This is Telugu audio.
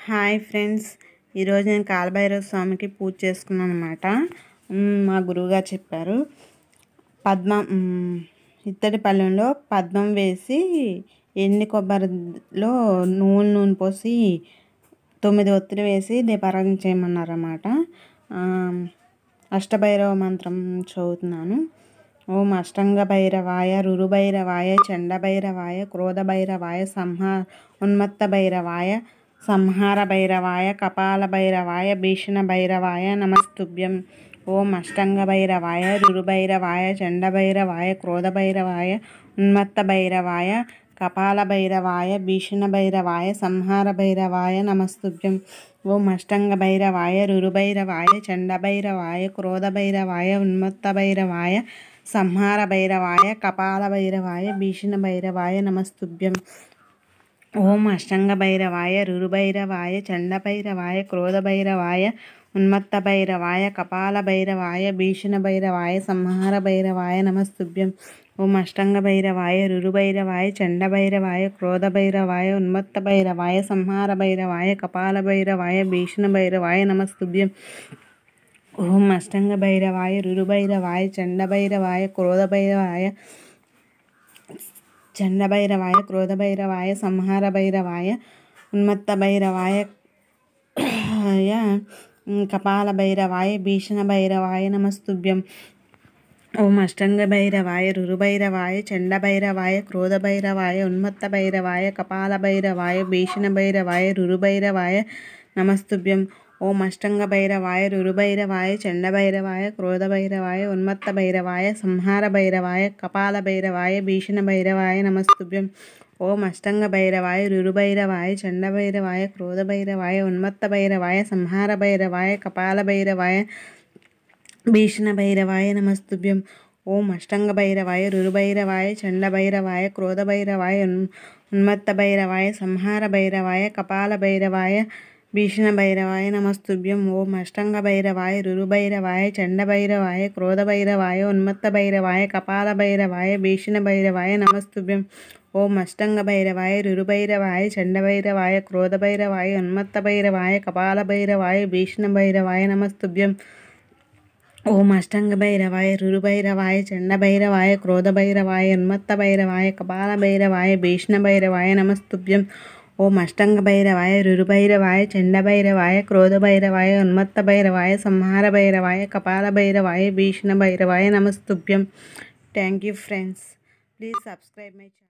హాయ్ ఫ్రెండ్స్ ఈరోజు నేను కాలభైరవ స్వామికి పూజ చేసుకున్నాను అనమాట మా గురువుగారు చెప్పారు పద్మ మ్, ఇత్తడి పళ్ళెంలో పద్మం వేసి ఎండి కొబ్బరిలో నూనె నూనె పోసి తొమ్మిది ఒత్తులు వేసి దీపారాధన చేయమన్నారు అన్నమాట అష్టభైరవ మంత్రం చదువుతున్నాను ఓం అష్టంగ భైరవాయ రురు భైరవాయ చండ భైరవాయ క్రోధ భైరవాయ సంహా ఉన్మత్త భైరవాయ సంహార భైరవాయ కపాల భైరవాయ భీషణ భైరవాయ నమస్తుభ్యం ఓం అష్టంగ భైరవాయ రురు భైరవాయ చండ భైరవాయ క్రోధ భైరవాయ ఉన్మత్త భైరవాయ కపాల భైరవాయ భీషణ భైరవాయ సంహార భైరవాయ నమస్తుభ్యం ఓం అష్టంగ భైరవాయ రురు భైరవాయ చండ భైరవాయ క్రోధ భైరవాయ ఉన్మత్త భైరవాయ సంహార భైరవాయ కపాల భైరవాయ భీషణ భైరవాయ నమస్తుభ్యం ఓం అష్టంగ భైరవాయ రురు భైరవాయ చండ భైరవాయ క్రోధ భైరవాయ ఉన్మత్త భైరవాయ కపాల భైరవాయ భీషణ భైరవాయ సంహార భైరవాయ నమస్తుభ్యం ఓం అష్టంగ భైరవాయ రురు భైరవాయ చండ భైరవాయ క్రోధ భైరవాయ ఉన్మత్త భైరవాయ సంహార భైరవాయ కపాల భైరవాయ భీషణ భైరవాయ నమస్తుభ్యం ఓం అష్టంగ భైరవాయ రురు భైరవాయ చండ భైరవాయ క్రోధ భైరవాయ చండ భైరవాయ క్రోధ భైరవాయ సంహార భైరవాయ ఉన్మత్త భైరవాయ కపాల భైరవాయ భీషణ భైరవాయ నమస్తుభ్యం ఓం అష్టంగ భైరవాయ రురు భైరవాయ చండ భైరవాయ క్రోధ భైరవాయ ఉన్మత్త భైరవాయ కపాల భైరవాయ భీషణ భైరవాయ రురు భైరవాయ నమస్తుభ్యం ఓం అష్టంగ భైరవాయ రురు భైరవాయ చండ భైరవాయ క్రోధ భైరవాయ ఉన్మత్త భైరవాయ సంహార భైరవాయ కపాల భైరవాయ భీషణ భైరవాయ నమస్తుభ్యం ఓం అష్టంగ భైరవాయ రురు భైరవాయ చండ భైరవాయ క్రోధ భైరవాయ ఉన్మత్త భైరవాయ సంహార భైరవాయ కపాల భైరవాయ భీషణ భైరవాయ నమస్తుభ్యం ఓం అష్టంగ భైరవాయ రురు భైరవాయ చండ భైరవాయ క్రోధ భైరవాయ ఉన్- ఉన్మత్త భైరవాయ సంహార భైరవాయ కపాల భైరవాయ భీషణ భైరవాయ నమస్తుభ్యం ఓం అష్టంగ భైరవాయ రురు భైరవాయ చండ భైరవాయ క్రోధ భైరవాయ ఉన్మత్త భైరవాయ కపాల భైరవాయ భీషణ భైరవాయ నమస్తుభ్యం ఓం అష్టంగ భైరవాయ రురు భైరవాయ చండ భైరవాయ క్రోధ భైరవాయ ఉన్మత్త భైరవాయ కపాల భైరవాయ భీషణ భైరవాయ నమస్తుభ్యం ఓం అష్టంగ భైరవాయ రురు భైరవాయ చండ భైరవాయ క్రోధ భైరవాయ ఉన్మత్త భైరవాయ కపాల భైరవాయ భీషణ భైరవాయ నమస్తుభ్యం ఓం అష్టంగ భైరవాయ రురు భైరవాయ చండ భైరవాయ క్రోధ భైరవాయ ఉన్మత్త భైరవాయ సంహార భైరవాయ కపాల భైరవాయ భీషణ భైరవాయ నమస్తుభ్యం thank you friends please subscribe my channel